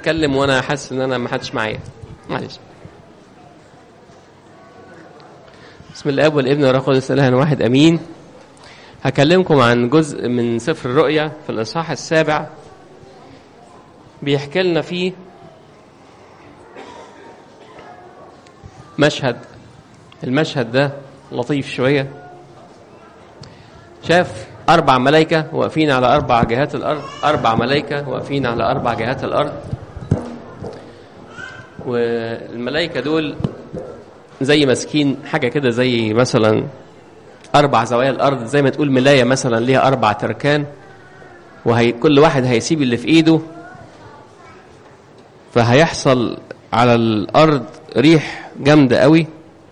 اتكلم وانا حاسس ان انا ما حدش معايا معلش بسم الله والابن والروح القدس اله واحد امين هكلمكم عن جزء من سفر الرؤيا في الاصحاح السابع بيحكي لنا فيه مشهد المشهد ده لطيف شويه شاف أربع ملائكة واقفين على أربع جهات الأرض أربع ملائكة واقفين على أربع جهات الأرض والملائكة دول زي ماسكين حاجة كده زي مثلا أربع زوايا الأرض زي ما تقول ملاية مثلا ليها أربع تركان وهي كل واحد هيسيب اللي في إيده فهيحصل على الأرض ريح جامدة قوي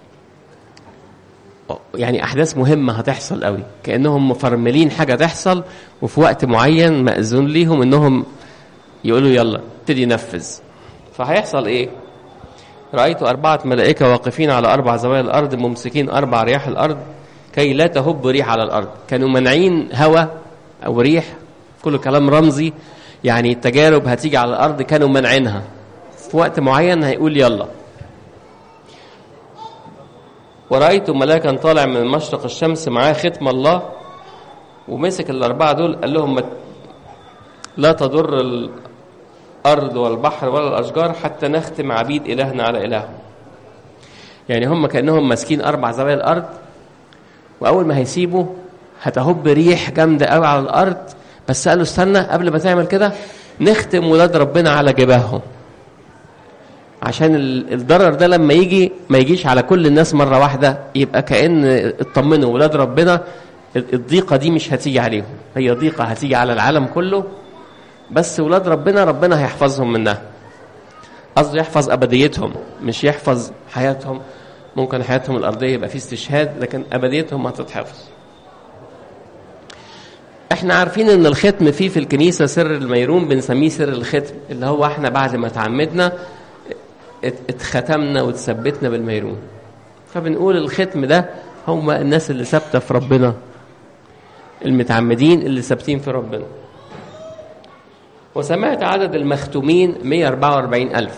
يعني احداث مهمه هتحصل قوي كانهم مفرملين حاجه تحصل وفي وقت معين ماذون ليهم انهم يقولوا يلا ابتدي نفذ فهيحصل ايه رايت اربعه ملائكه واقفين على اربع زوايا الارض ممسكين اربع رياح الارض كي لا تهب ريح على الارض كانوا منعين هواء او ريح كله كلام رمزي يعني التجارب هتيجي على الارض كانوا منعينها في وقت معين هيقول يلا ورأيت ملاكا طالع من مشرق الشمس معاه ختم الله ومسك الأربعة دول قال لهم لا تضر الأرض والبحر ولا الأشجار حتى نختم عبيد إلهنا على إلههم يعني هم كأنهم ماسكين أربع زوايا الأرض وأول ما هيسيبوا هتهب ريح جامدة قوي على الأرض بس قالوا استنى قبل ما تعمل كده نختم ولاد ربنا على جباههم عشان الضرر ده لما يجي ما يجيش على كل الناس مرة واحدة يبقى كأن اطمنوا ولاد ربنا الضيقة دي مش هتيجي عليهم هي ضيقة هتيجي على العالم كله بس ولاد ربنا ربنا هيحفظهم منها قصده يحفظ أبديتهم مش يحفظ حياتهم ممكن حياتهم الأرضية يبقى فيه استشهاد لكن أبديتهم هتتحفظ احنا عارفين ان الختم فيه في الكنيسة سر الميرون بنسميه سر الختم اللي هو احنا بعد ما تعمدنا اتختمنا وتثبتنا بالميرون فبنقول الختم ده هم الناس اللي ثابته في ربنا المتعمدين اللي ثابتين في ربنا وسمعت عدد المختومين 144 ألف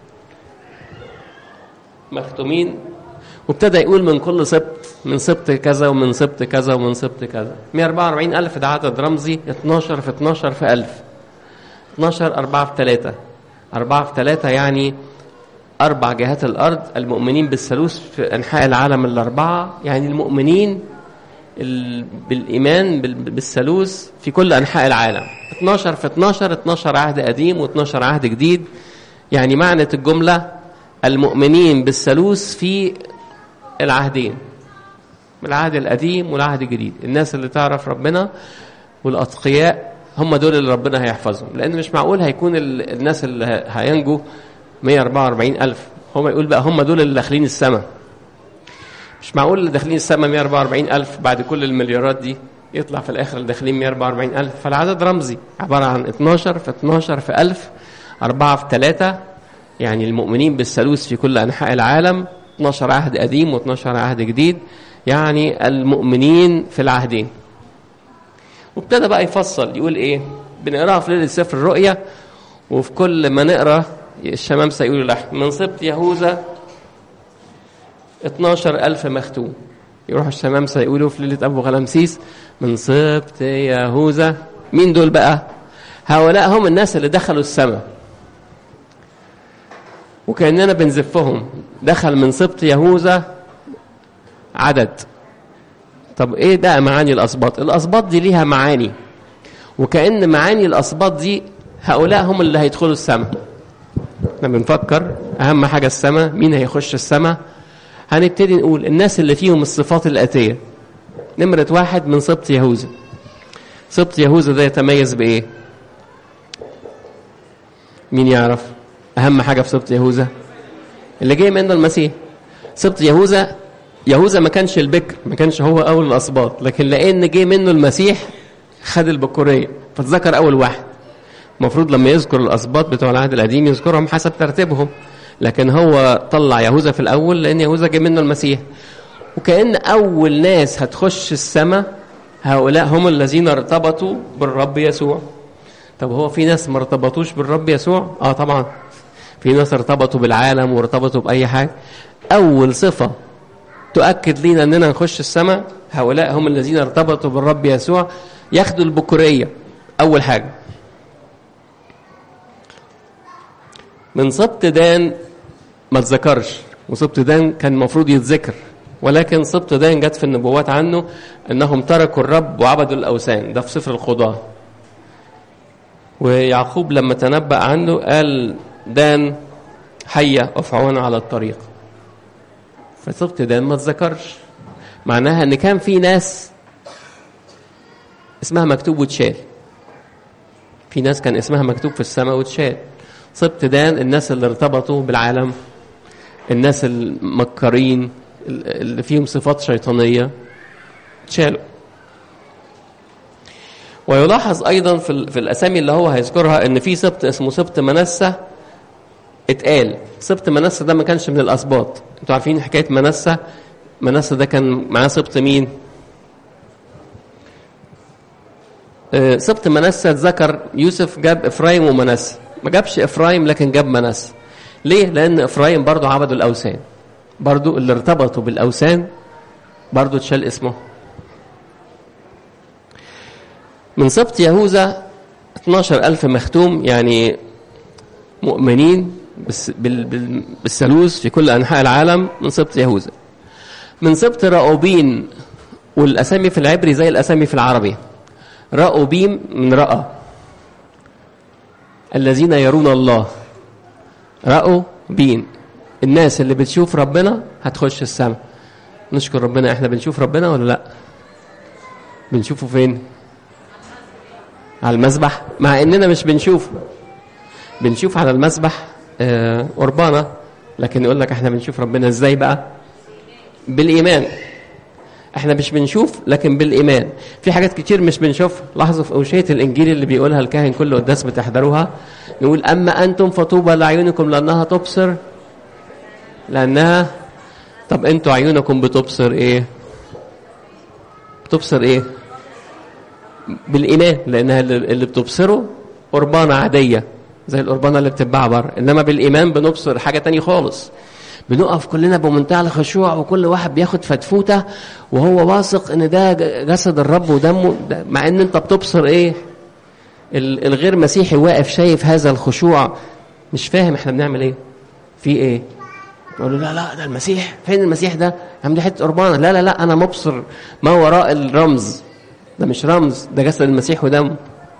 مختومين وابتدى يقول من كل سبط من سبط كذا ومن سبط كذا ومن سبط كذا 144 ألف ده عدد رمزي 12 في 12 في ألف 12 4 في 3 4 في 3 يعني أربع جهات الأرض المؤمنين بالثالوث في أنحاء العالم الأربعة يعني المؤمنين بالإيمان بالثالوث في كل أنحاء العالم 12 في 12 12 عهد قديم و12 عهد جديد يعني معنى الجملة المؤمنين بالثالوث في العهدين العهد القديم والعهد الجديد الناس اللي تعرف ربنا والأتقياء هم دول اللي ربنا هيحفظهم لأن مش معقول هيكون الناس اللي هينجوا 144 ألف هم يقول بقى هم دول اللي داخلين السماء مش معقول اللي داخلين السماء 144 ألف بعد كل المليارات دي يطلع في الآخر اللي داخلين 144 ألف فالعدد رمزي عبارة عن 12 في 12 في ألف 4 في 3 يعني المؤمنين بالثالوث في كل أنحاء العالم 12 عهد قديم و12 عهد جديد يعني المؤمنين في العهدين وابتدى بقى يفصل يقول ايه بنقراها في ليله سفر الرؤيا وفي كل ما نقرا الشمامسة يقولوا لحم من سبط يهوذا 12 ألف مختوم يروحوا الشمامسة يقولوا في ليلة أبو غلمسيس من سبط يهوذا مين دول بقى هؤلاء هم الناس اللي دخلوا السماء وكأننا بنزفهم دخل من سبط يهوذا عدد طب ايه ده معاني الأسباط الأسباط دي ليها معاني وكأن معاني الأسباط دي هؤلاء هم اللي هيدخلوا السماء احنا بنفكر اهم حاجه السماء مين هيخش السماء هنبتدي نقول الناس اللي فيهم الصفات الاتيه نمره واحد من سبط يهوذا سبط يهوذا ده يتميز بايه مين يعرف اهم حاجه في سبط يهوذا اللي جاي منه المسيح سبط يهوذا يهوذا ما كانش البكر ما كانش هو اول الاسباط لكن لان جه منه المسيح خد البكوريه فتذكر اول واحد المفروض لما يذكر الاسباط بتوع العهد القديم يذكرهم حسب ترتيبهم لكن هو طلع يهوذا في الاول لان يهوذا جه منه المسيح وكان اول ناس هتخش السماء هؤلاء هم الذين ارتبطوا بالرب يسوع طب هو في ناس ما ارتبطوش بالرب يسوع اه طبعا في ناس ارتبطوا بالعالم وارتبطوا باي حاجه اول صفه تؤكد لنا اننا نخش السماء هؤلاء هم الذين ارتبطوا بالرب يسوع ياخدوا البكوريه اول حاجه من سبط دان ما اتذكرش وسبط دان كان المفروض يتذكر ولكن سبط دان جت في النبوات عنه انهم تركوا الرب وعبدوا الاوثان ده في سفر القضاه ويعقوب لما تنبأ عنه قال دان حية أفعون على الطريق فسبط دان ما اتذكرش معناها ان كان في ناس اسمها مكتوب وتشال في ناس كان اسمها مكتوب في السماء وتشال سبط دان الناس اللي ارتبطوا بالعالم الناس المكرين اللي فيهم صفات شيطانية تشالوا ويلاحظ ايضا في, في الاسامي اللي هو هيذكرها ان في سبط اسمه سبط منسى اتقال سبط منسى ده ما كانش من الاسباط انتوا عارفين حكايه منسى منسى ده كان معاه سبط مين آه سبط منسى اتذكر يوسف جاب افرايم ومنسى ما جابش افرايم لكن جاب منسى ليه لان افرايم برضو عبدوا الاوثان برضو اللي ارتبطوا بالاوثان برضو اتشال اسمه من سبط يهوذا 12 ألف مختوم يعني مؤمنين بالثالوث في كل أنحاء العالم من سبط يهوذا من سبط رأوبين والأسامي في العبري زي الأسامي في العربي رأوبيم من رأى الذين يرون الله رأوا بين الناس اللي بتشوف ربنا هتخش السماء نشكر ربنا احنا بنشوف ربنا ولا لا بنشوفه فين على المسبح مع اننا مش بنشوفه بنشوف على المسبح آه قربانة لكن يقول لك احنا بنشوف ربنا ازاي بقى بالايمان احنا مش بنشوف لكن بالايمان في حاجات كتير مش بنشوفها لاحظوا في اوشيه الانجيل اللي بيقولها الكاهن كل قداس بتحضروها نقول اما انتم فطوبى لاعينكم لانها تبصر لانها طب انتوا عيونكم بتبصر ايه بتبصر ايه بالايمان لانها اللي بتبصره قربانه عاديه زي القربانه اللي بتتباع بره انما بالايمان بنبصر حاجه تانية خالص بنقف كلنا بمنتهى الخشوع وكل واحد بياخد فتفوته وهو واثق ان ده جسد الرب ودمه مع ان انت بتبصر ايه الغير مسيحي واقف شايف هذا الخشوع مش فاهم احنا بنعمل ايه في ايه يقول له لا لا ده المسيح فين المسيح ده عم دي حته قربانه لا لا لا انا مبصر ما وراء الرمز ده مش رمز ده جسد المسيح ودمه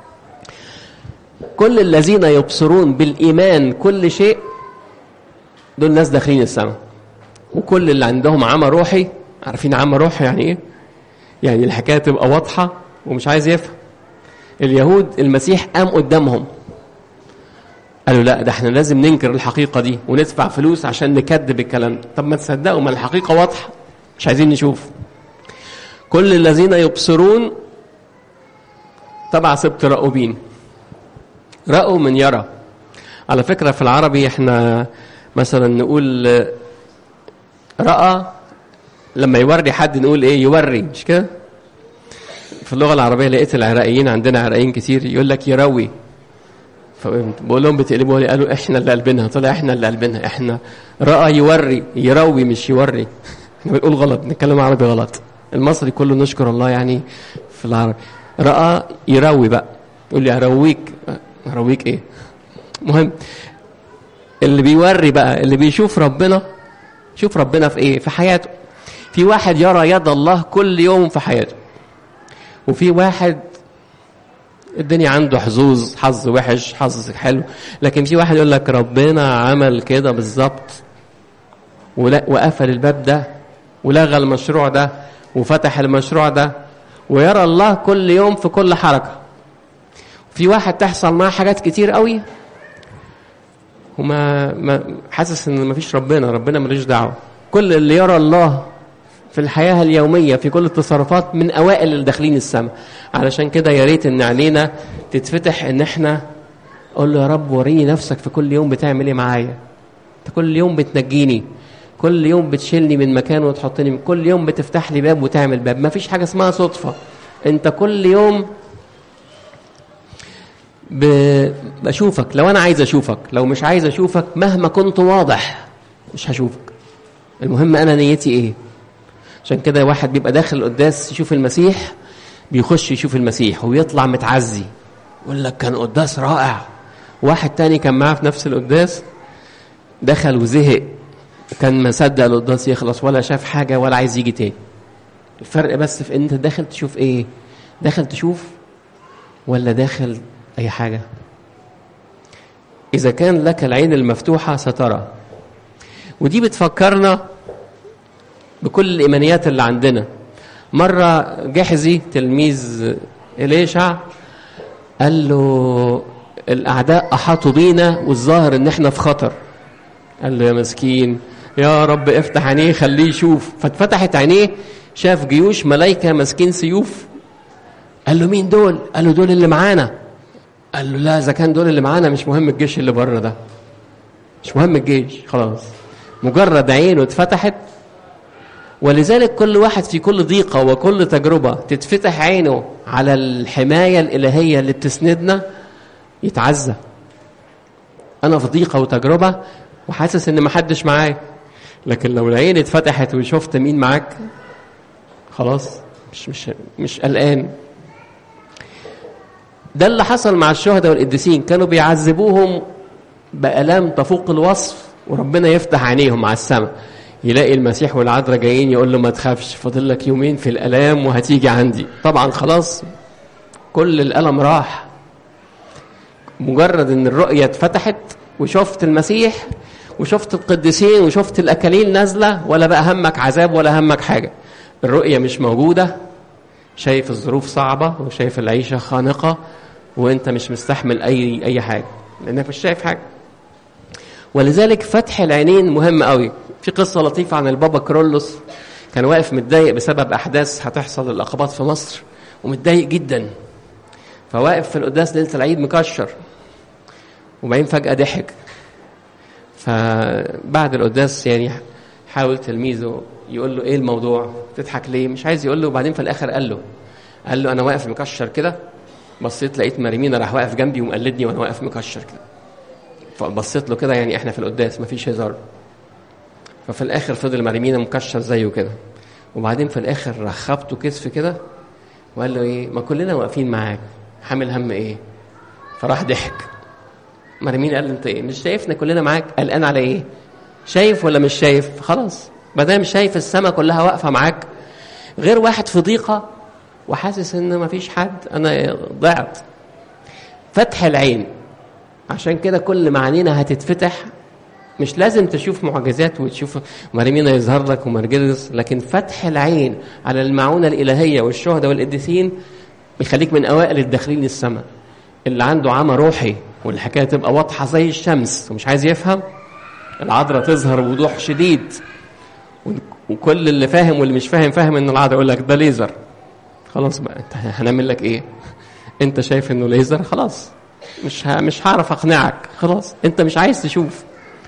كل الذين يبصرون بالإيمان كل شيء دول ناس داخلين السماء وكل اللي عندهم عمى روحي عارفين عمى روحي يعني ايه يعني الحكايه تبقى واضحه ومش عايز يفهم اليهود المسيح قام قدامهم قالوا لا ده احنا لازم ننكر الحقيقه دي وندفع فلوس عشان نكذب الكلام ده طب ما تصدقوا ما الحقيقه واضحه مش عايزين نشوف كل الذين يبصرون تبع سبط رأوبين رأوا من يرى على فكرة في العربي احنا مثلا نقول رأى لما يوري حد نقول ايه يوري مش كده في اللغة العربية لقيت العراقيين عندنا عراقيين كتير يقول لك يروي بقول لهم بتقلبوا لي قالوا احنا اللي قلبينها طلع احنا اللي قلبينها احنا رأى يوري يروي مش يوري احنا بنقول غلط نتكلم عربي غلط المصري كله نشكر الله يعني في العربي رأى يروي بقى يقول لي ارويك ارويك ايه مهم اللي بيوري بقى اللي بيشوف ربنا شوف ربنا في ايه في حياته في واحد يرى يد الله كل يوم في حياته وفي واحد الدنيا عنده حظوظ حظ وحش حظ حلو لكن في واحد يقول لك ربنا عمل كده بالظبط وقفل الباب ده ولغى المشروع ده وفتح المشروع ده ويرى الله كل يوم في كل حركة في واحد تحصل معاه حاجات كتير قوي وما ما حاسس ان ما فيش ربنا ربنا ملوش دعوه كل اللي يرى الله في الحياه اليوميه في كل التصرفات من اوائل اللي داخلين السماء علشان كده يا ريت ان علينا تتفتح ان احنا اقول له يا رب وريني نفسك في كل يوم بتعمل ايه معايا انت كل يوم بتنجيني كل يوم بتشيلني من مكان وتحطني كل يوم بتفتح لي باب وتعمل باب ما فيش حاجه اسمها صدفه انت كل يوم ب- بشوفك لو انا عايز اشوفك لو مش عايز اشوفك مهما كنت واضح مش هشوفك المهم انا نيتي ايه عشان كده واحد بيبقى داخل القداس يشوف المسيح بيخش يشوف المسيح ويطلع متعزي يقول لك كان قداس رائع واحد تاني كان معاه في نفس القداس دخل وزهق كان مصدق القداس يخلص ولا شاف حاجه ولا عايز يجي تاني الفرق بس في ان انت داخل تشوف ايه داخل تشوف ولا داخل اي حاجه اذا كان لك العين المفتوحه سترى ودي بتفكرنا بكل الايمانيات اللي عندنا مره جحزي تلميذ اليشع قال له الاعداء احاطوا بينا والظاهر ان احنا في خطر قال له يا مسكين يا رب افتح عينيه خليه يشوف فاتفتحت عينيه شاف جيوش ملايكه ماسكين سيوف قال له مين دول قال له دول اللي معانا قال له لا اذا كان دول اللي معانا مش مهم الجيش اللي بره ده مش مهم الجيش خلاص مجرد عينه اتفتحت ولذلك كل واحد في كل ضيقة وكل تجربة تتفتح عينه على الحماية الإلهية اللي بتسندنا يتعزى أنا في ضيقة وتجربة وحاسس إن محدش معايا لكن لو العين اتفتحت وشفت مين معاك خلاص مش مش مش قلقان ده اللي حصل مع الشهداء والقديسين كانوا بيعذبوهم بآلام تفوق الوصف وربنا يفتح عينيهم على السماء يلاقي المسيح والعذراء جايين يقول له ما تخافش فاضل لك يومين في الآلام وهتيجي عندي طبعا خلاص كل الألم راح مجرد ان الرؤية اتفتحت وشفت المسيح وشفت القديسين وشفت الأكاليل نازلة ولا بقى همك عذاب ولا همك حاجة الرؤية مش موجودة شايف الظروف صعبة وشايف العيشة خانقة وانت مش مستحمل أي أي حاجة لأنك مش شايف حاجة ولذلك فتح العينين مهم قوي في قصة لطيفة عن البابا كرولوس كان واقف متضايق بسبب أحداث هتحصل الأقباط في مصر ومتضايق جدا فواقف في القداس ليلة العيد مكشر وبعدين فجأة ضحك فبعد القداس يعني حاول تلميذه يقول له ايه الموضوع تضحك ليه مش عايز يقول له وبعدين في الاخر قال له قال له انا واقف مكشر كده بصيت لقيت مريمينا راح واقف جنبي ومقلدني وانا واقف مكشر كده فبصيت له كده يعني احنا في القداس مفيش هزار ففي الاخر فضل مريمينا مكشر زيه كده وبعدين في الاخر راح خبطه كتف كده وقال له ايه ما كلنا واقفين معاك حامل هم ايه فراح ضحك مريمين قال له انت ايه مش شايفنا كلنا معاك قلقان على ايه شايف ولا مش شايف خلاص ما دام شايف السماء كلها واقفه معاك غير واحد في ضيقه وحاسس ان ما فيش حد انا ضعت فتح العين عشان كده كل معانينا هتتفتح مش لازم تشوف معجزات وتشوف مريمينا يظهر لك ومرجلس لكن فتح العين على المعونة الإلهية والشهداء والقديسين بيخليك من أوائل الداخلين السماء اللي عنده عمى روحي والحكاية تبقى واضحة زي الشمس ومش عايز يفهم العذراء تظهر بوضوح شديد وكل اللي فاهم واللي مش فاهم فاهم ان العذراء يقول لك ده ليزر خلاص بقى انت هنعمل لك ايه انت شايف انه ليزر خلاص مش ه... مش هعرف اقنعك خلاص انت مش عايز تشوف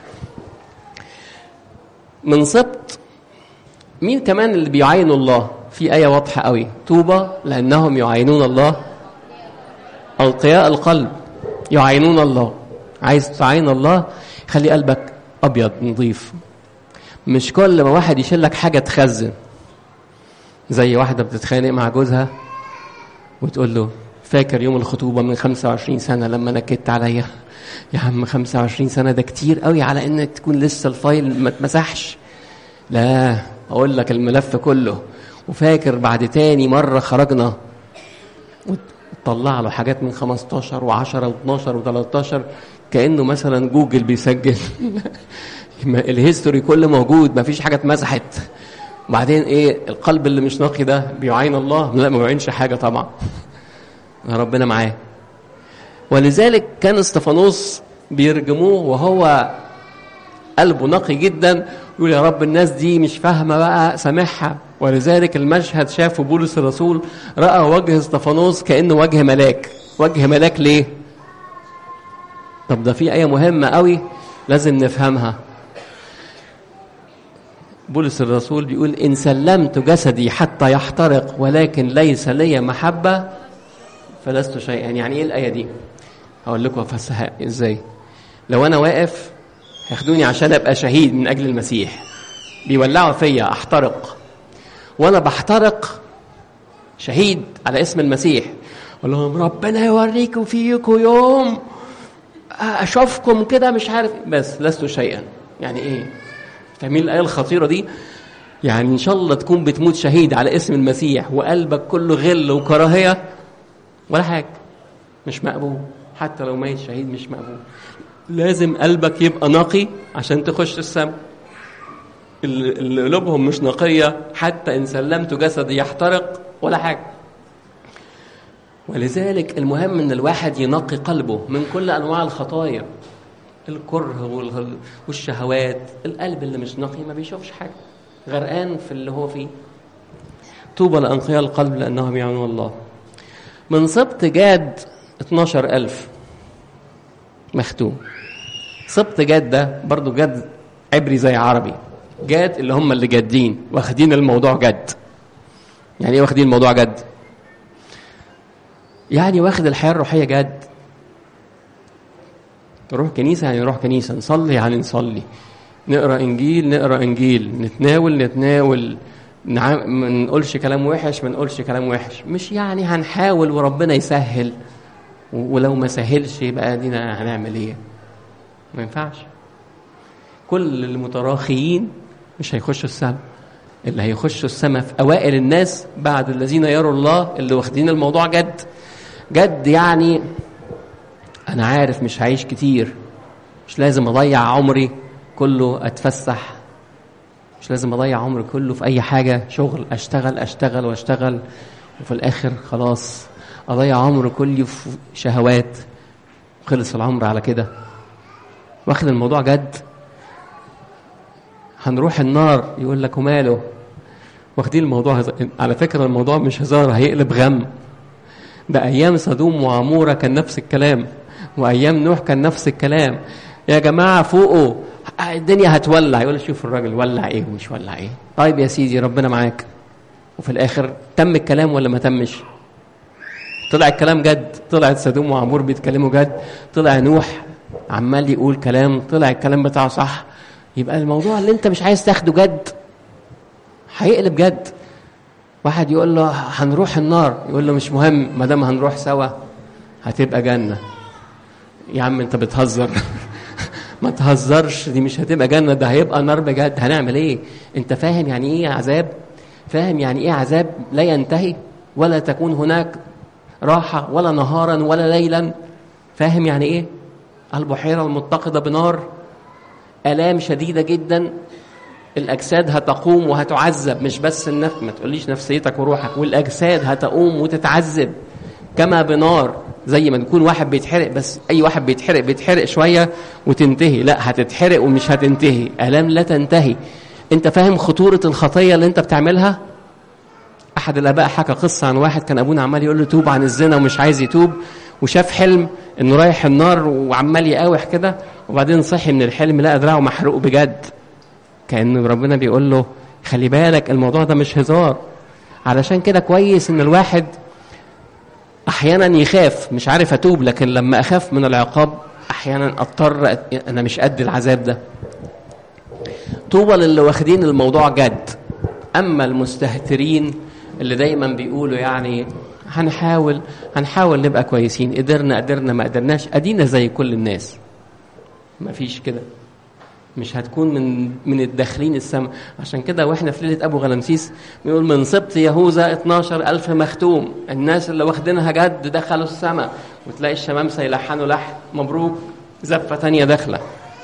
من سبط مين كمان اللي بيعاينوا الله في آية واضحة قوي طوبى لأنهم يعاينون الله ألقياء القلب يعاينون الله عايز تعاين الله خلي قلبك أبيض نظيف مش كل ما واحد يشيل لك حاجة تخزن زي واحدة بتتخانق مع جوزها وتقول له فاكر يوم الخطوبة من 25 سنة لما نكدت عليا يا عم 25 سنة ده كتير قوي على انك تكون لسه الفايل ما اتمسحش لا اقول لك الملف كله وفاكر بعد تاني مرة خرجنا وطلع له حاجات من 15 و10 و12 و13 كأنه مثلا جوجل بيسجل الهيستوري كله موجود ما فيش حاجة اتمسحت بعدين ايه القلب اللي مش نقي ده بيعين الله لا ما بيعينش حاجة طبعا ربنا معاه ولذلك كان استفانوس بيرجموه وهو قلبه نقي جدا يقول يا رب الناس دي مش فاهمه بقى سامحها ولذلك المشهد شافه بولس الرسول راى وجه استفانوس كانه وجه ملاك وجه ملاك ليه طب ده في ايه مهمه قوي لازم نفهمها بولس الرسول بيقول ان سلمت جسدي حتى يحترق ولكن ليس لي محبه فلست شيئا يعني ايه الايه دي هقول لكم افسها ازاي لو انا واقف هياخدوني عشان ابقى شهيد من اجل المسيح بيولعوا فيا احترق وانا بحترق شهيد على اسم المسيح اقول لهم ربنا يوريكم فيكم يوم اشوفكم كده مش عارف بس لست شيئا يعني ايه فاهمين الايه الخطيره دي يعني ان شاء الله تكون بتموت شهيد على اسم المسيح وقلبك كله غل وكراهيه ولا حاجه مش مقبول حتى لو ميت شهيد مش مقبول لازم قلبك يبقى نقي عشان تخش السماء اللي قلوبهم مش نقيه حتى ان سلمت جسدي يحترق ولا حاجه ولذلك المهم ان الواحد ينقي قلبه من كل انواع الخطايا الكره والشهوات القلب اللي مش نقي ما بيشوفش حاجه غرقان في اللي هو فيه طوبى لأنقياء القلب لأنهم يعلمون الله من سبط جاد 12000 مختوم سبط جاد ده برضو جاد عبري زي عربي جاد اللي هم اللي جادين واخدين الموضوع جد يعني ايه واخدين الموضوع جد يعني واخد الحياه الروحيه جد نروح كنيسه يعني نروح كنيسه نصلي يعني نصلي نقرا انجيل نقرا انجيل نتناول نتناول نعم ما نقولش كلام وحش ما نقولش كلام وحش مش يعني هنحاول وربنا يسهل ولو ما سهلش يبقى دينا هنعمل ايه ما ينفعش كل المتراخيين مش هيخشوا السماء اللي هيخشوا السماء في اوائل الناس بعد الذين يروا الله اللي واخدين الموضوع جد جد يعني انا عارف مش هعيش كتير مش لازم اضيع عمري كله اتفسح مش لازم اضيع عمري كله في اي حاجه شغل اشتغل اشتغل واشتغل وفي الاخر خلاص اضيع عمري كله في شهوات خلص العمر على كده واخد الموضوع جد هنروح النار يقول لك وماله واخدين الموضوع هز... على فكره الموضوع مش هزار هيقلب غم ده ايام صدوم وعموره كان نفس الكلام وايام نوح كان نفس الكلام يا جماعه فوقوا الدنيا هتولع يقول شوف الراجل ولع ايه ومش ولع ايه طيب يا سيدي ربنا معاك وفي الاخر تم الكلام ولا ما تمش طلع الكلام جد طلعت سدوم وعمور بيتكلموا جد طلع نوح عمال يقول كلام طلع الكلام بتاعه صح يبقى الموضوع اللي انت مش عايز تاخده جد هيقلب جد واحد يقول له هنروح النار يقول له مش مهم ما دام هنروح سوا هتبقى جنه يا عم انت بتهزر ما تهزرش دي مش هتبقى جنة ده هيبقى نار بجد هنعمل ايه انت فاهم يعني ايه عذاب فاهم يعني ايه عذاب لا ينتهي ولا تكون هناك راحة ولا نهارا ولا ليلا فاهم يعني ايه البحيرة المتقدة بنار آلام شديدة جدا الأجساد هتقوم وهتعذب مش بس النفس ما تقوليش نفسيتك وروحك والأجساد هتقوم وتتعذب كما بنار زي ما يكون واحد بيتحرق بس اي واحد بيتحرق بيتحرق شويه وتنتهي لا هتتحرق ومش هتنتهي الام لا تنتهي انت فاهم خطوره الخطيه اللي انت بتعملها احد الاباء حكى قصه عن واحد كان ابونا عمال يقول له توب عن الزنا ومش عايز يتوب وشاف حلم انه رايح النار وعمال يقاوح كده وبعدين صحي من الحلم لقى دراعه محروق بجد كان ربنا بيقول له خلي بالك الموضوع ده مش هزار علشان كده كويس ان الواحد احيانا يخاف مش عارف اتوب لكن لما اخاف من العقاب احيانا اضطر انا مش قد العذاب ده طوبى للي واخدين الموضوع جد اما المستهترين اللي دايما بيقولوا يعني هنحاول هنحاول نبقى كويسين قدرنا قدرنا ما قدرناش ادينا زي كل الناس ما فيش كده مش هتكون من من الداخلين السماء عشان كده واحنا في ليله ابو غلمسيس بيقول من سبط يهوذا 12 ألف مختوم الناس اللي واخدينها جد دخلوا السماء وتلاقي الشمامسه يلحنوا لحن مبروك زفه تانية داخله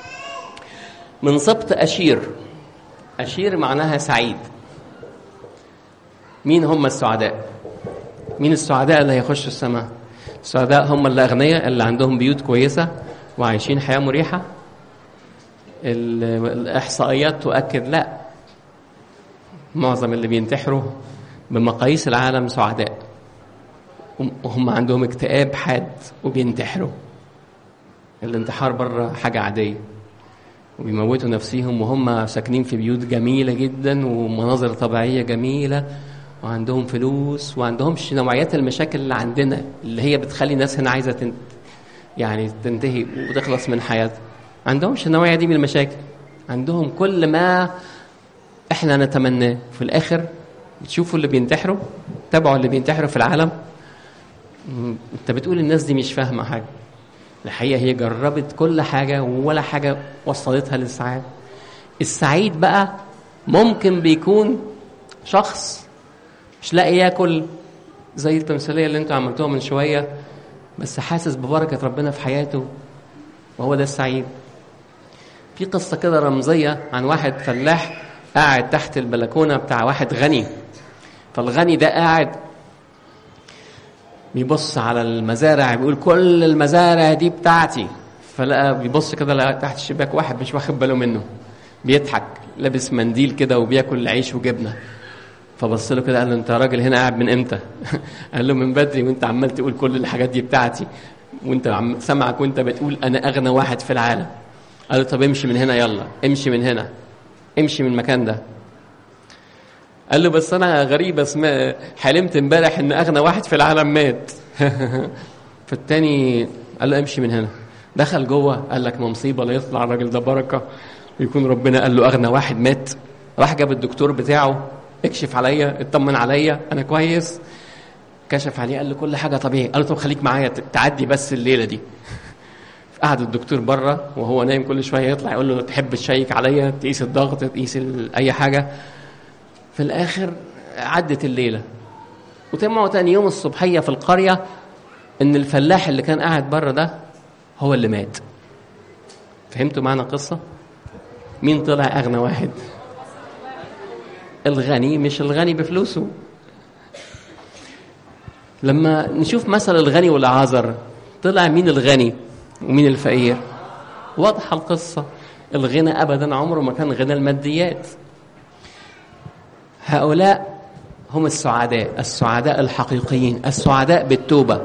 من سبط اشير اشير معناها سعيد مين هم السعداء مين السعداء اللي هيخشوا السماء السعداء هم اللي اغنياء اللي عندهم بيوت كويسه وعايشين حياه مريحه الإحصائيات تؤكد لا معظم اللي بينتحروا بمقاييس العالم سعداء وهم عندهم اكتئاب حاد وبينتحروا الانتحار بره حاجة عادية وبيموتوا نفسيهم وهم ساكنين في بيوت جميلة جدا ومناظر طبيعية جميلة وعندهم فلوس وعندهمش نوعيات المشاكل اللي عندنا اللي هي بتخلي الناس هنا عايزة يعني تنتهي وتخلص من حياتها عندهمش النوعية دي من المشاكل عندهم كل ما احنا نتمناه في الاخر بتشوفوا اللي بينتحروا تابعوا اللي بينتحروا في العالم م- انت بتقول الناس دي مش فاهمه حاجه الحقيقه هي جربت كل حاجه ولا حاجه وصلتها للسعاده السعيد بقى ممكن بيكون شخص مش لاقي ياكل زي التمثيليه اللي انتوا عملتوها من شويه بس حاسس ببركه ربنا في حياته وهو ده السعيد في قصة كده رمزية عن واحد فلاح قاعد تحت البلكونة بتاع واحد غني فالغني ده قاعد بيبص على المزارع بيقول كل المزارع دي بتاعتي فلقى بيبص كده لقى تحت الشباك واحد مش واخد باله منه بيضحك لابس منديل كده وبياكل عيش وجبنه فبص له كده قال له انت يا راجل هنا قاعد من امتى؟ قال له من بدري وانت عمال تقول كل الحاجات دي بتاعتي وانت عم سامعك وانت بتقول انا اغنى واحد في العالم قال له طب امشي من هنا يلا امشي من هنا امشي من المكان ده قال له بس انا غريب اسماء حلمت امبارح ان اغنى واحد في العالم مات فالتاني قال له امشي من هنا دخل جوه قال لك ما مصيبه لا يطلع الراجل ده بركه ويكون ربنا قال له اغنى واحد مات راح جاب الدكتور بتاعه اكشف عليا اطمن عليا انا كويس كشف عليه قال له كل حاجه طبيعي قال له طب خليك معايا تعدي بس الليله دي قعد الدكتور بره وهو نايم كل شويه يطلع يقول له تحب تشيك عليا تقيس الضغط تقيس ال- اي حاجه في الاخر عدت الليله وطلعوا تاني يوم الصبحيه في القريه ان الفلاح اللي كان قاعد بره ده هو اللي مات فهمتوا معنى القصه مين طلع اغنى واحد الغني مش الغني بفلوسه لما نشوف مثل الغني والعازر طلع مين الغني ومين الفقير واضحه القصه الغنى ابدا عمره ما كان غنى الماديات هؤلاء هم السعداء السعداء الحقيقيين السعداء بالتوبه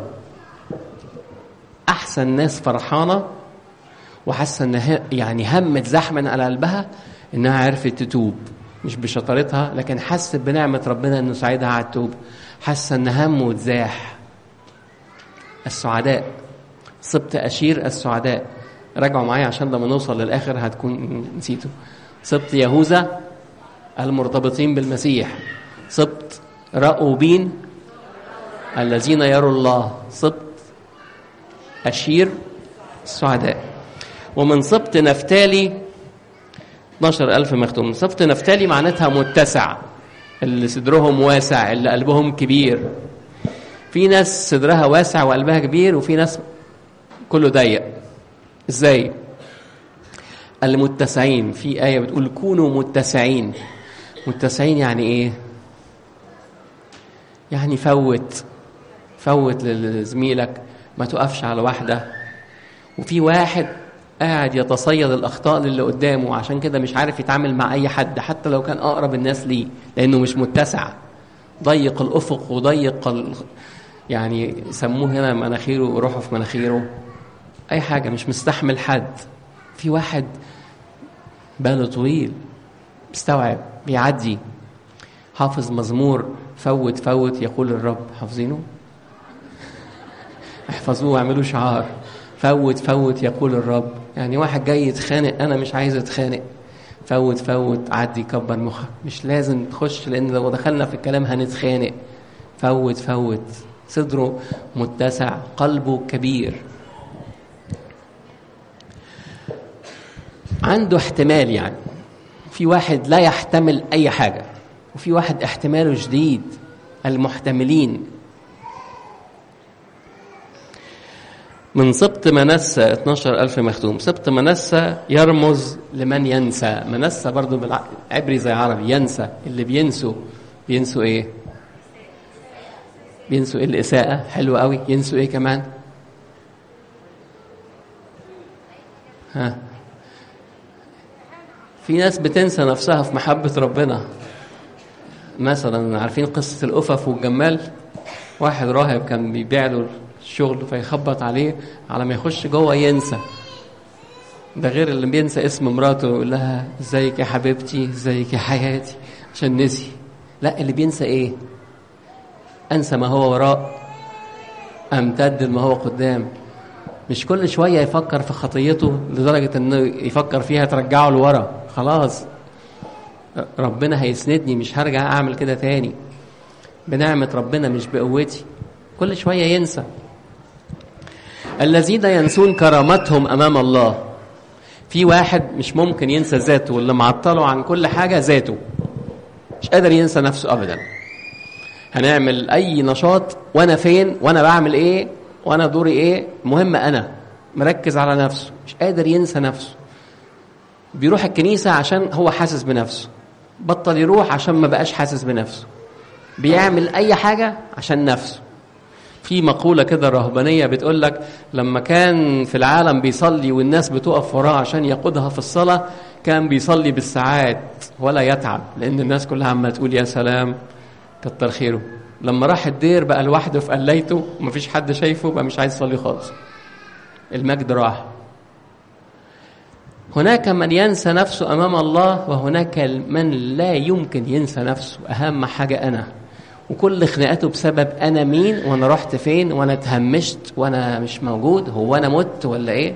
احسن ناس فرحانه وحاسه انها يعني همت زحما على قلبها انها عرفت تتوب مش بشطارتها لكن حست بنعمه ربنا انه ساعدها على التوبه حاسه ان همه اتزاح السعداء سبط اشير السعداء راجعوا معايا عشان لما نوصل للاخر هتكون نسيته سبط يهوذا المرتبطين بالمسيح سبط رأوبين الذين يروا الله سبط أشير السعداء ومن سبط نفتالي 12 ألف مختوم سبط نفتالي معناتها متسع اللي صدرهم واسع اللي قلبهم كبير في ناس صدرها واسع وقلبها كبير وفي ناس كله ضيق ازاي المتسعين في آية بتقول كونوا متسعين متسعين يعني ايه يعني فوت فوت لزميلك ما تقفش على واحدة وفي واحد قاعد يتصيد الأخطاء للي قدامه عشان كده مش عارف يتعامل مع أي حد حتى لو كان أقرب الناس ليه لأنه مش متسع ضيق الأفق وضيق ال... يعني يسموه هنا مناخيره وروحه في مناخيره أي حاجة مش مستحمل حد في واحد باله طويل مستوعب بيعدي حافظ مزمور فوت فوت يقول الرب حافظينه احفظوه واعملوا شعار فوت فوت يقول الرب يعني واحد جاي يتخانق انا مش عايز اتخانق فوت فوت عدي كبر مخك مش لازم تخش لان لو دخلنا في الكلام هنتخانق فوت فوت صدره متسع قلبه كبير عنده احتمال يعني في واحد لا يحتمل أي حاجة وفي واحد احتماله شديد المحتملين من سبط منسى 12 ألف مختوم سبط منسى يرمز لمن ينسى منسى برضو بالعبري زي عربي ينسى اللي بينسوا بينسوا ايه بينسوا ايه الإساءة حلو قوي ينسوا ايه كمان ها في ناس بتنسى نفسها في محبة ربنا مثلا عارفين قصة الأفف والجمال واحد راهب كان بيبيع له الشغل فيخبط عليه على ما يخش جوه ينسى ده غير اللي بينسى اسم مراته ويقول لها ازيك يا حبيبتي ازيك يا حياتي عشان نسي لا اللي بينسى ايه انسى ما هو وراء امتد ما هو قدام مش كل شويه يفكر في خطيته لدرجه انه يفكر فيها ترجعه لورا خلاص ربنا هيسندني مش هرجع اعمل كده تاني بنعمه ربنا مش بقوتي كل شويه ينسى الذين ينسون كرامتهم امام الله في واحد مش ممكن ينسى ذاته واللي معطله عن كل حاجه ذاته مش قادر ينسى نفسه ابدا هنعمل اي نشاط وانا فين وانا بعمل ايه وانا دوري ايه مهم انا مركز على نفسه مش قادر ينسى نفسه بيروح الكنيسه عشان هو حاسس بنفسه بطل يروح عشان ما بقاش حاسس بنفسه بيعمل اي حاجه عشان نفسه في مقولة كده رهبانية بتقول لك لما كان في العالم بيصلي والناس بتقف وراه عشان يقودها في الصلاة كان بيصلي بالساعات ولا يتعب لأن الناس كلها عمالة تقول يا سلام كتر خيره لما راح الدير بقى لوحده في قليته ومفيش حد شايفه بقى مش عايز يصلي خالص المجد راح هناك من ينسى نفسه امام الله وهناك من لا يمكن ينسى نفسه اهم حاجه انا وكل خناقاته بسبب انا مين وانا رحت فين وانا اتهمشت وانا مش موجود هو انا مت ولا ايه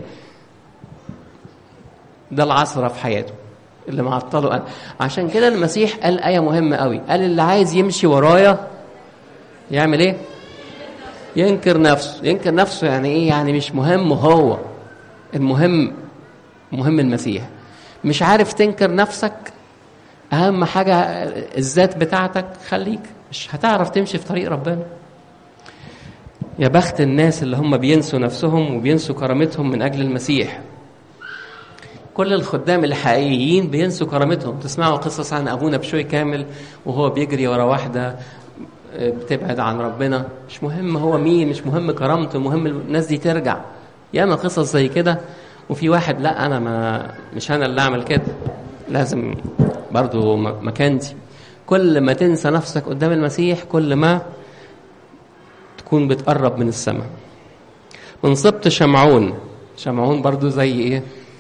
ده العصر في حياته اللي معطله انا عشان كده المسيح قال ايه مهمه قوي قال اللي عايز يمشي ورايا يعمل ايه ينكر نفسه ينكر نفسه يعني ايه يعني مش مهم هو المهم مهم المسيح مش عارف تنكر نفسك اهم حاجه الذات بتاعتك خليك مش هتعرف تمشي في طريق ربنا يا بخت الناس اللي هم بينسوا نفسهم وبينسوا كرامتهم من اجل المسيح كل الخدام الحقيقيين بينسوا كرامتهم تسمعوا قصص عن ابونا بشوي كامل وهو بيجري ورا واحده بتبعد عن ربنا مش مهم هو مين مش مهم كرامته مهم الناس دي ترجع ياما قصص زي كده وفي واحد لا انا ما مش انا اللي اعمل كده لازم برضو مكانتي كل ما تنسى نفسك قدام المسيح كل ما تكون بتقرب من السماء من سبط شمعون شمعون برضو زي ايه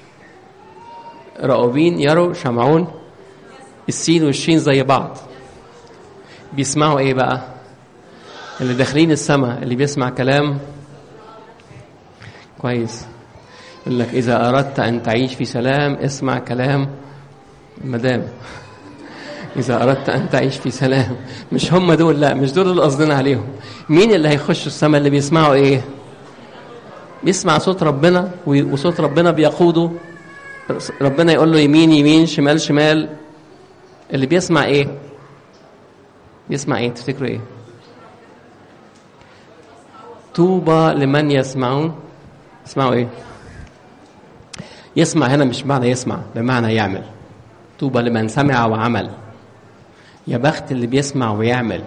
راؤوبين يروا شمعون السين والشين زي بعض بيسمعوا ايه بقى اللي داخلين السماء اللي بيسمع كلام كويس يقول لك اذا اردت ان تعيش في سلام اسمع كلام المدام إذا أردت أن تعيش في سلام مش هم دول لا مش دول اللي قصدنا عليهم مين اللي هيخشوا السماء اللي بيسمعوا إيه بيسمع صوت ربنا وصوت ربنا بيقوده ربنا يقول له يمين يمين شمال شمال اللي بيسمع إيه بيسمع إيه تفتكروا إيه طوبى لمن يسمعون يسمعوا إيه يسمع هنا مش بمعنى يسمع بمعنى يعمل طوبى لمن سمع وعمل يا بخت اللي بيسمع ويعمل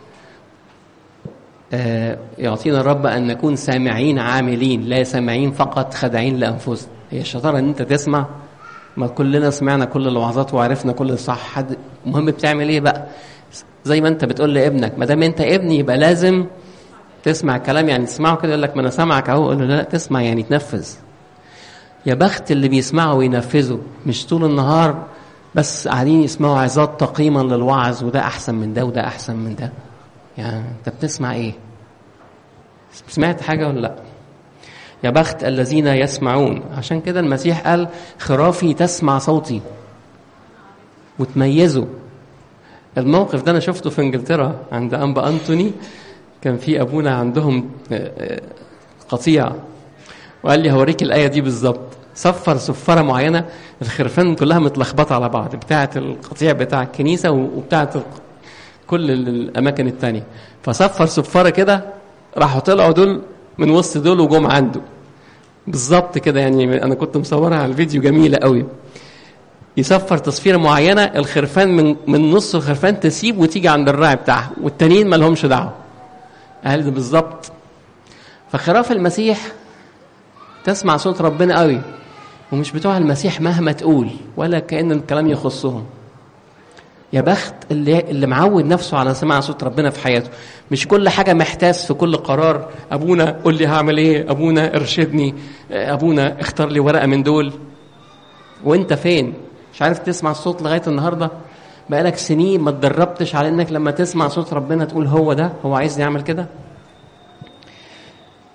آه يعطينا الرب ان نكون سامعين عاملين لا سامعين فقط خادعين لانفسنا هي الشطاره ان انت تسمع ما كلنا سمعنا كل الوعظات وعرفنا كل الصح حد المهم بتعمل ايه بقى زي ما انت بتقول لابنك ما دام انت ابني يبقى لازم تسمع كلام يعني تسمعه كده يقول لك ما انا سامعك اهو اقول له لا تسمع يعني تنفذ يا بخت اللي بيسمعوا وينفذوا مش طول النهار بس قاعدين يسمعوا عظات تقييما للوعظ وده احسن من ده وده احسن من ده يعني انت بتسمع ايه سمعت حاجه ولا لا يا بخت الذين يسمعون عشان كده المسيح قال خرافي تسمع صوتي وتميزوا الموقف ده انا شفته في انجلترا عند انبا انتوني كان في ابونا عندهم قطيع وقال لي هوريك الايه دي بالظبط صفر صفاره معينه الخرفان كلها متلخبطه على بعض بتاعه القطيع بتاع الكنيسه وبتاعه كل الاماكن التانية فصفر صفاره كده راحوا طلعوا دول من وسط دول وجم عنده بالظبط كده يعني انا كنت مصورها على الفيديو جميله قوي يصفر تصفيره معينه الخرفان من من نص الخرفان تسيب وتيجي عند الراعي بتاعها والتانيين ما لهمش دعوه قال ده بالظبط فخراف المسيح تسمع صوت ربنا قوي ومش بتوع المسيح مهما تقول ولا كأن الكلام يخصهم يا بخت اللي اللي معود نفسه على سماع صوت ربنا في حياته مش كل حاجه محتاس في كل قرار ابونا قول لي هعمل ايه ابونا ارشدني ابونا اختار لي ورقه من دول وانت فين مش عارف تسمع الصوت لغايه النهارده بقالك سنين ما اتدربتش على انك لما تسمع صوت ربنا تقول هو ده هو عايز يعمل كده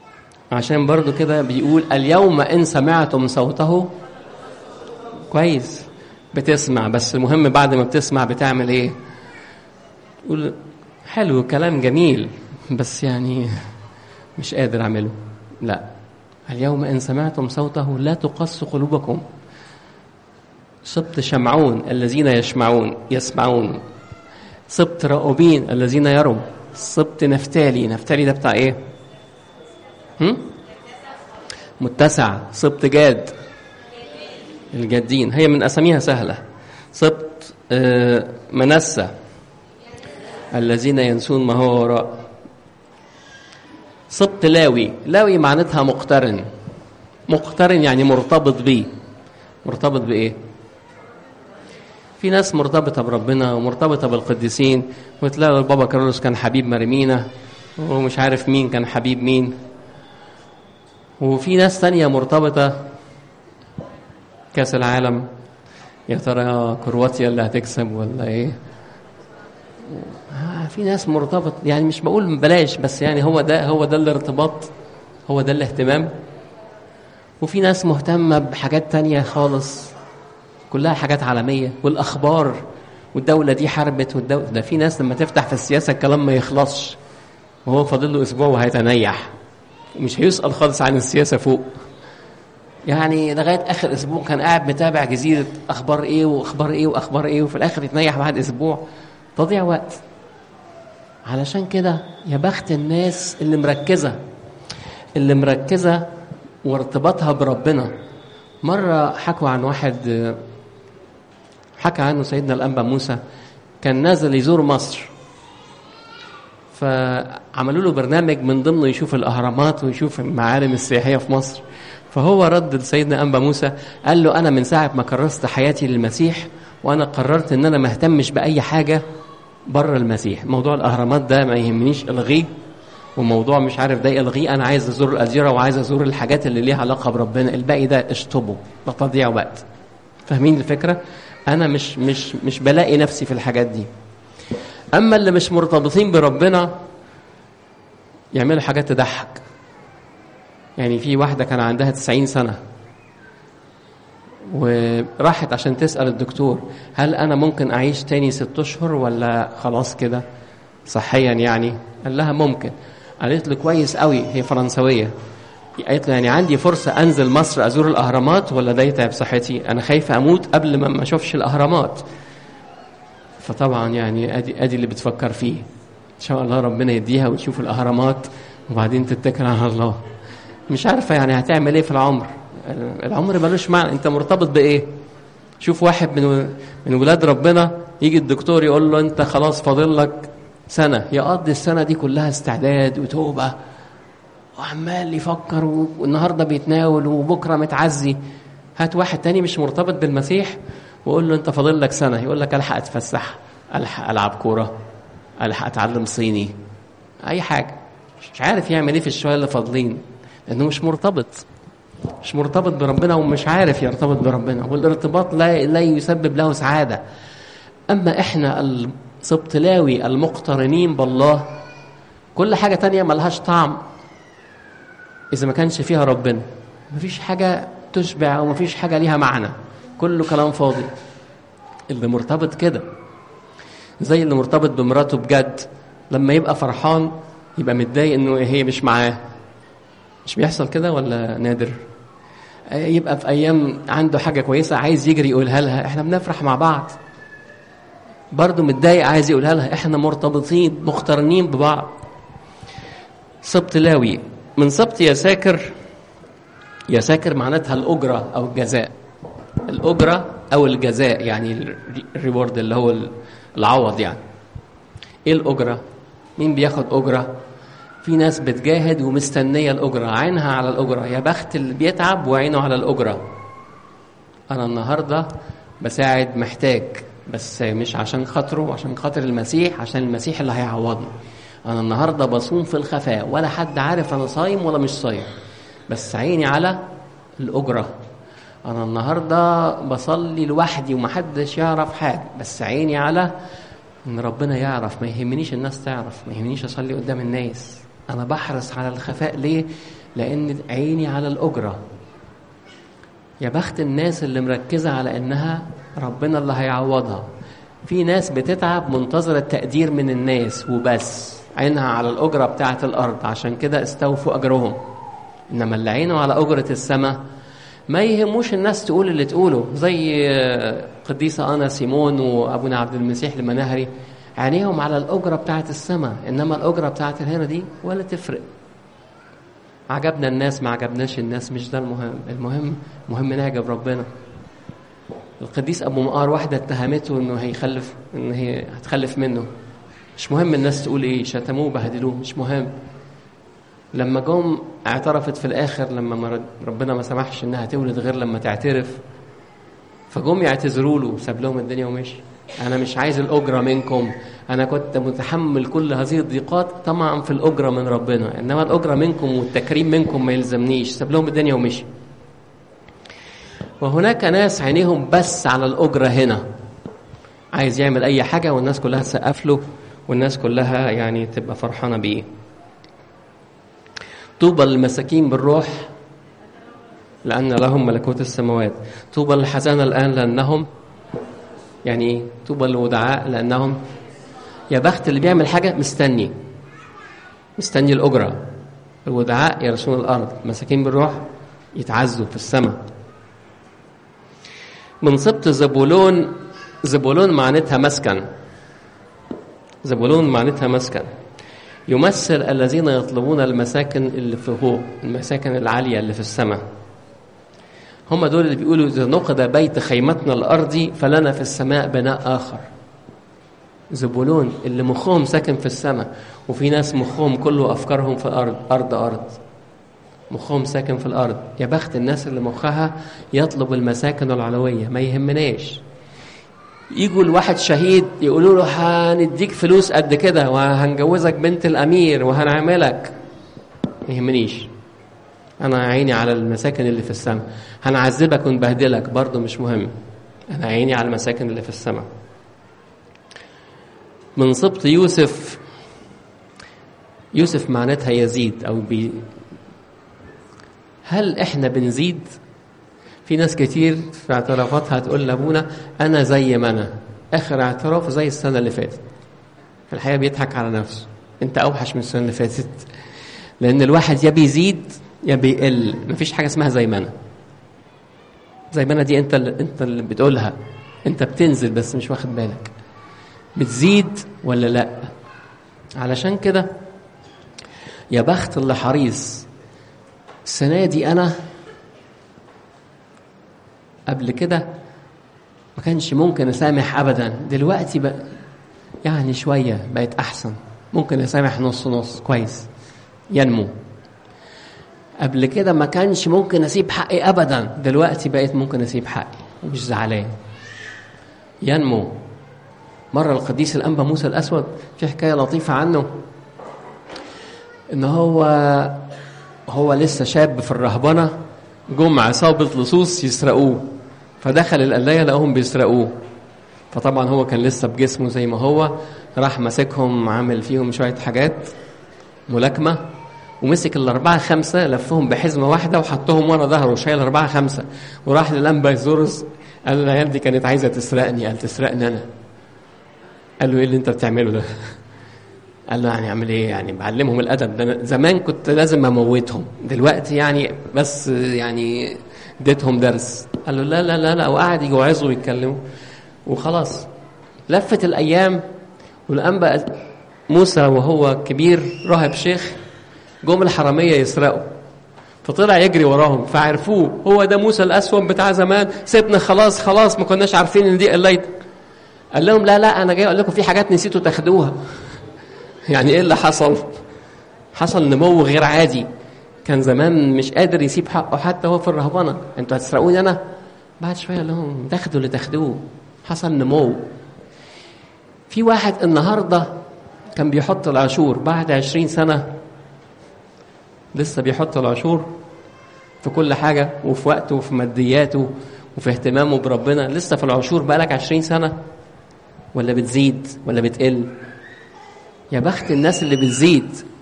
عشان برضو كده بيقول اليوم إن سمعتم صوته كويس بتسمع بس المهم بعد ما بتسمع بتعمل ايه تقول حلو كلام جميل بس يعني مش قادر اعمله لا اليوم ان سمعتم صوته لا تقص قلوبكم سبط شمعون الذين يشمعون يسمعون سبط رأوبين الذين يروا سبط نفتالي نفتالي ده بتاع ايه هم؟ متسع سبط جاد الجادين هي من اساميها سهله سبط آه، منسى الذين ينسون ما هو وراء سبط لاوي لاوي معناتها مقترن مقترن يعني مرتبط بيه مرتبط بايه في ناس مرتبطه بربنا ومرتبطه بالقديسين وتلاقوا البابا كارلوس كان حبيب مريمينا ومش عارف مين كان حبيب مين وفي ناس تانية مرتبطة كأس العالم يا ترى كرواتيا اللي هتكسب ولا ايه آه، في ناس مرتبط يعني مش بقول بلاش بس يعني هو ده هو ده الارتباط هو ده الاهتمام وفي ناس مهتمة بحاجات تانية خالص كلها حاجات عالمية والأخبار والدولة دي حربت والدولة ده في ناس لما تفتح في السياسة الكلام ما يخلصش وهو فاضل له أسبوع وهيتنيح مش هيسأل خالص عن السياسة فوق يعني لغاية آخر أسبوع كان قاعد متابع جزيرة أخبار إيه وأخبار إيه وأخبار إيه وفي الآخر يتنيح بعد أسبوع تضيع وقت علشان كده يا بخت الناس اللي مركزة اللي مركزة وارتباطها بربنا مرة حكوا عن واحد حكى عنه سيدنا الأنبا موسى كان نازل يزور مصر فعملوا له برنامج من ضمنه يشوف الأهرامات ويشوف المعالم السياحية في مصر فهو رد لسيدنا أنبا موسى قال له أنا من ساعة ما كرست حياتي للمسيح وأنا قررت إن أنا ما اهتمش بأي حاجة بره المسيح موضوع الأهرامات ده ما يهمنيش الغيه وموضوع مش عارف ده الغيه انا عايز ازور الازيره وعايز ازور الحاجات اللي ليها علاقه بربنا الباقي ده اشطبه ده تضييع وقت فاهمين الفكره انا مش مش مش بلاقي نفسي في الحاجات دي اما اللي مش مرتبطين بربنا يعملوا حاجات تضحك يعني في واحده كان عندها 90 سنه وراحت عشان تسال الدكتور هل انا ممكن اعيش تاني ست اشهر ولا خلاص كده صحيا يعني قال لها ممكن قالت له كويس قوي هي فرنسويه قالت له يعني عندي فرصه انزل مصر ازور الاهرامات ولا ده يتعب صحتي انا خايفه اموت قبل ما ما اشوفش الاهرامات فطبعا يعني ادي ادي اللي بتفكر فيه ان شاء الله ربنا يديها وتشوف الاهرامات وبعدين تتكل على الله مش عارفه يعني هتعمل ايه في العمر العمر ملوش معنى انت مرتبط بايه شوف واحد من من ولاد ربنا يجي الدكتور يقول له انت خلاص فاضل لك سنة يقضي السنة دي كلها استعداد وتوبة وعمال يفكر والنهاردة بيتناول وبكرة متعزي هات واحد تاني مش مرتبط بالمسيح وقول له انت فاضل لك سنة يقول لك الحق اتفسح الحق العب كورة الحق اتعلم صيني اي حاجة مش عارف يعمل ايه في الشوية اللي فاضلين لانه مش مرتبط مش مرتبط بربنا ومش عارف يرتبط بربنا والارتباط لا لا يسبب له سعادة اما احنا سبط لاوي المقترنين بالله كل حاجة تانية ملهاش طعم إذا ما كانش فيها ربنا مفيش حاجة تشبع ومفيش حاجة ليها معنى كله كلام فاضي اللي مرتبط كده زي اللي مرتبط بمراته بجد لما يبقى فرحان يبقى متضايق انه هي مش معاه مش بيحصل كده ولا نادر يبقى في ايام عنده حاجه كويسه عايز يجري يقولها لها احنا بنفرح مع بعض برضه متضايق عايز يقولها لها احنا مرتبطين مقترنين ببعض سبط لاوي من سبط يساكر يساكر معناتها الأجرة أو الجزاء الأجرة أو الجزاء يعني الريورد اللي هو العوض يعني إيه الأجرة؟ مين بياخد أجرة؟ في ناس بتجاهد ومستنية الأجرة عينها على الأجرة يا بخت اللي بيتعب وعينه على الأجرة أنا النهاردة بساعد محتاج بس مش عشان خاطره عشان خاطر المسيح عشان المسيح اللي هيعوضني انا النهارده بصوم في الخفاء ولا حد عارف انا صايم ولا مش صايم بس عيني على الاجره انا النهارده بصلي لوحدي ومحدش يعرف حاجه بس عيني على ان ربنا يعرف ما يهمنيش الناس تعرف ما يهمنيش اصلي قدام الناس انا بحرص على الخفاء ليه لان عيني على الاجره يا بخت الناس اللي مركزه على انها ربنا اللي هيعوضها في ناس بتتعب منتظره التقدير من الناس وبس عينها على الاجره بتاعه الارض عشان كده استوفوا اجرهم انما اللي عينه على اجره السماء ما يهموش الناس تقول اللي تقوله زي قديسة أنا سيمون وأبونا عبد المسيح المناهري عينيهم على الأجرة بتاعة السماء إنما الأجرة بتاعة الهنا دي ولا تفرق عجبنا الناس ما عجبناش الناس مش ده المهم المهم مهم نعجب ربنا القديس أبو مقار واحدة اتهمته إنه هيخلف إن هي هتخلف منه مش مهم الناس تقول إيه شتموه بهدلوه مش مهم لما جم اعترفت في الاخر لما ربنا ما سمحش انها تولد غير لما تعترف فجم يعتذروا له ساب لهم الدنيا ومشي انا مش عايز الاجره منكم انا كنت متحمل كل هذه الضيقات طمعا في الاجره من ربنا انما الاجره منكم والتكريم منكم ما يلزمنيش ساب لهم الدنيا ومشي وهناك ناس عينيهم بس على الاجره هنا عايز يعمل اي حاجه والناس كلها تسقف له والناس كلها يعني تبقى فرحانه بيه طوبى للمساكين بالروح لأن لهم ملكوت السماوات طوبى للحزانة الآن لأنهم يعني إيه؟ طوبى للودعاء لأنهم يا بخت اللي بيعمل حاجة مستني مستني الأجرة الودعاء يرثون الأرض مساكين بالروح يتعزوا في السماء من سبط زبولون زبولون معناتها مسكن زبولون معناتها مسكن يمثل الذين يطلبون المساكن اللي في فوق المساكن العالية اللي في السماء هم دول اللي بيقولوا إذا نقض بيت خيمتنا الأرضي فلنا في السماء بناء آخر زبولون اللي مخهم ساكن في السماء وفي ناس مخهم كله أفكارهم في الأرض أرض أرض مخهم ساكن في الأرض يا بخت الناس اللي مخها يطلب المساكن العلوية ما يهمناش يجوا الواحد شهيد يقولوا له هنديك فلوس قد كده وهنجوزك بنت الامير وهنعملك ما يهمنيش انا عيني على المساكن اللي في السماء هنعذبك ونبهدلك برضه مش مهم انا عيني على المساكن اللي في السماء من سبط يوسف يوسف معناتها يزيد او بي هل احنا بنزيد في ناس كتير في اعترافاتها تقول لابونا انا زي ما انا اخر اعتراف زي السنه اللي فاتت في الحقيقه بيضحك على نفسه انت اوحش من السنه اللي فاتت لان الواحد يا بيزيد يا بيقل مفيش حاجه اسمها زي ما انا زي ما انا دي انت اللي انت اللي بتقولها انت بتنزل بس مش واخد بالك بتزيد ولا لا علشان كده يا بخت اللي حريص السنه دي انا قبل كده ما كانش ممكن اسامح ابدا دلوقتي بقى يعني شويه بقت احسن ممكن اسامح نص نص كويس ينمو قبل كده ما كانش ممكن اسيب حقي ابدا دلوقتي بقيت ممكن اسيب حقي ومش زعلان ينمو مره القديس الانبا موسى الاسود في حكايه لطيفه عنه ان هو هو لسه شاب في الرهبنه جم عصابه لصوص يسرقوه فدخل القلايه لقاهم بيسرقوه فطبعا هو كان لسه بجسمه زي ما هو راح ماسكهم عامل فيهم شويه حاجات ملاكمه ومسك الأربعة خمسة لفهم بحزمة واحدة وحطهم ورا ظهره شايل أربعة خمسة وراح للأنبا يزورس قال له العيال دي كانت عايزة تسرقني قال تسرقني أنا قال له إيه اللي أنت بتعمله ده؟ قال له يعني أعمل إيه يعني بعلمهم الأدب ده أنا زمان كنت لازم أموتهم دلوقتي يعني بس يعني اديتهم درس قال له لا لا لا لا وقعد يوعظوا ويتكلموا وخلاص لفت الأيام والأنبا موسى وهو كبير راهب شيخ جم الحرامية يسرقوا فطلع يجري وراهم فعرفوه هو ده موسى الأسوم بتاع زمان سيبنا خلاص خلاص ما كناش عارفين ان دي قلاية قال لهم لا لا انا جاي اقول لكم في حاجات نسيتوا تاخدوها يعني ايه اللي حصل حصل نمو غير عادي كان زمان مش قادر يسيب حقه حتى هو في الرهبنه انتوا هتسرقوني انا بعد شويه قال لهم تاخدوا اللي تاخدوه حصل نمو في واحد النهارده كان بيحط العاشور بعد عشرين سنه لسه بيحط العشور في كل حاجة وفي وقته وفي مادياته وفي اهتمامه بربنا لسه في العشور بقالك عشرين سنة ولا بتزيد ولا بتقل يا بخت الناس اللي بتزيد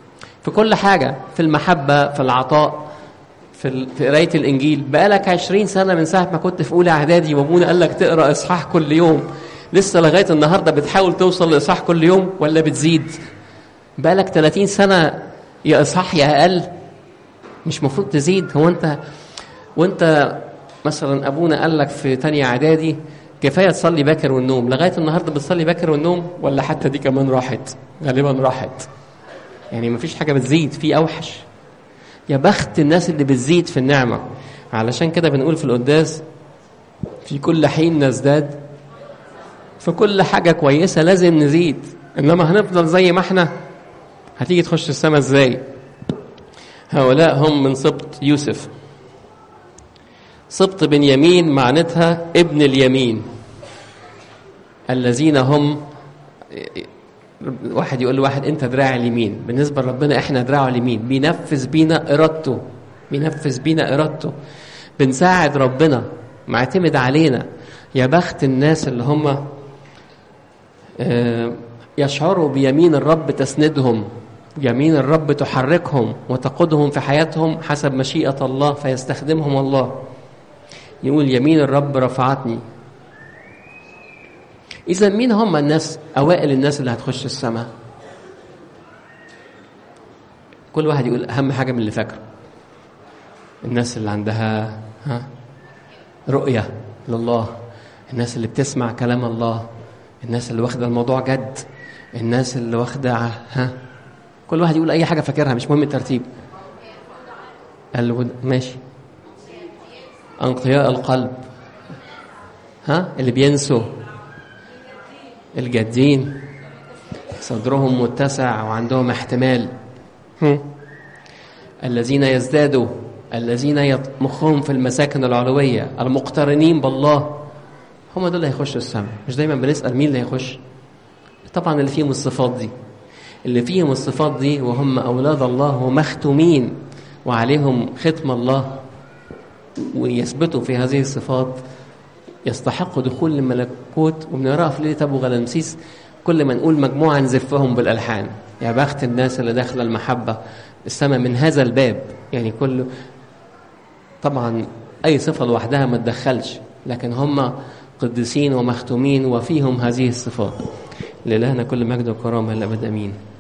في كل حاجة في المحبة في العطاء في ال- في قراية الإنجيل بقالك عشرين سنة من ساعة ما كنت في أولى إعدادي وأبونا قال لك تقرأ إصحاح كل يوم لسه لغاية النهاردة بتحاول توصل لإصحاح كل يوم ولا بتزيد بقالك 30 سنة يا إصحاح يا أقل مش مفروض تزيد هو أنت وأنت مثلا أبونا قال لك في تانية إعدادي كفاية تصلي باكر والنوم لغاية النهاردة بتصلي باكر والنوم ولا حتى دي كمان راحت غالبا راحت يعني مفيش حاجة بتزيد في أوحش يا بخت الناس اللي بتزيد في النعمة علشان كده بنقول في القداس في كل حين نزداد في كل حاجة كويسة لازم نزيد إنما هنفضل زي ما احنا هتيجي تخش السماء ازاي هؤلاء هم من سبط يوسف سبط بنيامين معناتها ابن اليمين الذين هم واحد يقول لواحد انت دراع اليمين بالنسبه لربنا احنا دراعه اليمين بينفذ بينا ارادته بينفذ بينا ارادته بنساعد ربنا معتمد علينا يا بخت الناس اللي هم آه، يشعروا بيمين الرب تسندهم يمين الرب تحركهم وتقودهم في حياتهم حسب مشيئة الله فيستخدمهم الله يقول يمين الرب رفعتني إذا مين هم الناس أوائل الناس اللي هتخش السماء كل واحد يقول أهم حاجة من اللي فاكره الناس اللي عندها ها رؤية لله الناس اللي بتسمع كلام الله الناس اللي واخدة الموضوع جد الناس اللي واخدة ها كل واحد يقول أي حاجة فاكرها مش مهم الترتيب الود... ماشي أنقياء القلب ها اللي بينسوا الجادين صدرهم متسع وعندهم احتمال هم. الذين يزدادوا الذين يط- مخهم في المساكن العلوية المقترنين بالله هم دول اللي هيخشوا السماء مش دايما بنسأل مين اللي هيخش طبعا اللي فيهم الصفات دي اللي فيهم الصفات دي وهم أولاد الله ومختومين وعليهم ختم الله ويثبتوا في هذه الصفات يستحقوا دخول الملكوت وبنقراها في ليله ابو غلامسيس كل ما نقول مجموعه نزفهم بالالحان يا بخت الناس اللي داخله المحبه السماء من هذا الباب يعني كل طبعا اي صفه لوحدها ما تدخلش لكن هم قديسين ومختومين وفيهم هذه الصفات لإلهنا كل مجد وكرامه الابد امين